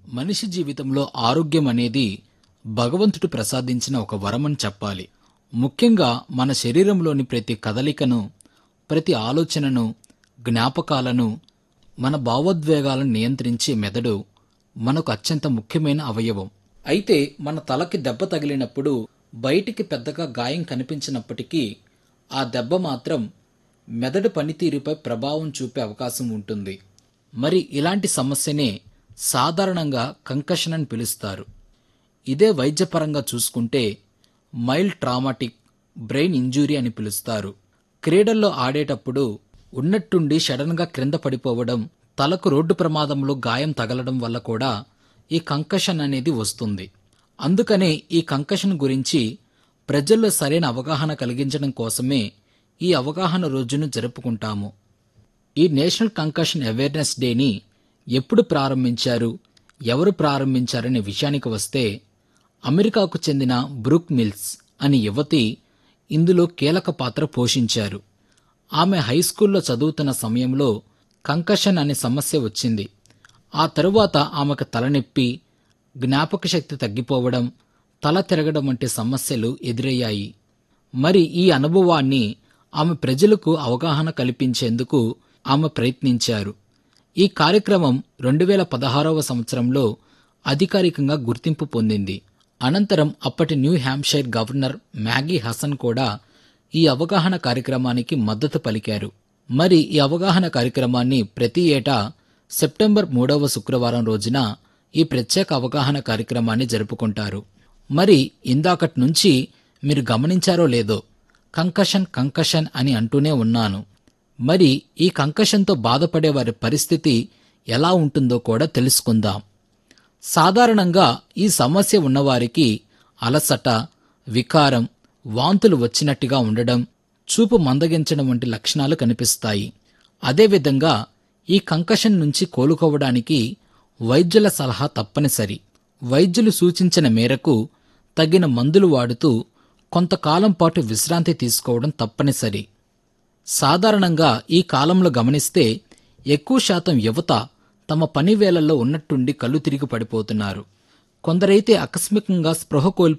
మనిషి జీవితంలో ఆరోగ్యం అనేది భగవంతుడు ప్రసాదించిన ఒక వరమని చెప్పాలి ముఖ్యంగా మన శరీరంలోని ప్రతి కదలికను ప్రతి ఆలోచనను జ్ఞాపకాలను మన భావోద్వేగాలను నియంత్రించే మెదడు మనకు అత్యంత ముఖ్యమైన అవయవం అయితే మన తలకి దెబ్బ తగిలినప్పుడు బయటికి పెద్దగా గాయం కనిపించినప్పటికీ ఆ దెబ్బ మాత్రం మెదడు పనితీరుపై ప్రభావం చూపే అవకాశం ఉంటుంది మరి ఇలాంటి సమస్యనే సాధారణంగా కంకషన్ అని పిలుస్తారు ఇదే వైద్యపరంగా చూసుకుంటే మైల్డ్ ట్రామాటిక్ బ్రెయిన్ ఇంజురీ అని పిలుస్తారు క్రీడల్లో ఆడేటప్పుడు ఉన్నట్టుండి సడన్గా క్రింద పడిపోవడం తలకు రోడ్డు ప్రమాదంలో గాయం తగలడం వల్ల కూడా ఈ కంకషన్ అనేది వస్తుంది అందుకనే ఈ కంకషన్ గురించి ప్రజల్లో సరైన అవగాహన కలిగించడం కోసమే ఈ అవగాహన రోజును జరుపుకుంటాము ఈ నేషనల్ కంకషన్ అవేర్నెస్ డేని ఎప్పుడు ప్రారంభించారు ఎవరు ప్రారంభించారనే విషయానికి వస్తే అమెరికాకు చెందిన బ్రూక్ మిల్స్ అనే యువతి ఇందులో కీలక పాత్ర పోషించారు ఆమె హై స్కూల్లో చదువుతున్న సమయంలో కంకషన్ అనే సమస్య వచ్చింది ఆ తరువాత ఆమెకు తలనొప్పి జ్ఞాపక శక్తి తగ్గిపోవడం తల తిరగడం వంటి సమస్యలు ఎదురయ్యాయి మరి ఈ అనుభవాన్ని ఆమె ప్రజలకు అవగాహన కల్పించేందుకు ఆమె ప్రయత్నించారు ఈ కార్యక్రమం రెండు వేల పదహారవ సంవత్సరంలో అధికారికంగా గుర్తింపు పొందింది అనంతరం అప్పటి New Hampshire governor Maggie Hassan కూడా ఈ అవగాహన కార్యక్రమానికి మద్దతు పలికారు మరి ఈ అవగాహన కార్యక్రమాన్ని ప్రతి ఏటా సెప్టెంబర్ మూడవ శుక్రవారం రోజున ఈ ప్రత్యేక అవగాహన కార్యక్రమాన్ని జరుపుకుంటారు మరి ఇందాకటి నుంచి మీరు గమనించారో లేదో కంకషన్ కంకషన్ అని అంటూనే ఉన్నాను మరి ఈ కంకషన్తో బాధపడే వారి పరిస్థితి ఎలా ఉంటుందో కూడా తెలుసుకుందాం సాధారణంగా ఈ సమస్య ఉన్నవారికి అలసట వికారం వాంతులు వచ్చినట్టుగా ఉండడం చూపు మందగించడం వంటి లక్షణాలు కనిపిస్తాయి అదేవిధంగా ఈ కంకషన్ నుంచి కోలుకోవడానికి వైద్యుల సలహా తప్పనిసరి వైద్యులు సూచించిన మేరకు తగిన మందులు వాడుతూ కొంతకాలం పాటు విశ్రాంతి తీసుకోవడం తప్పనిసరి సాధారణంగా ఈ కాలంలో గమనిస్తే ఎక్కువ శాతం యువత తమ పని వేళల్లో ఉన్నట్టుండి కళ్ళు తిరిగి పడిపోతున్నారు కొందరైతే ఆకస్మికంగా స్పృహ కోల్పోయి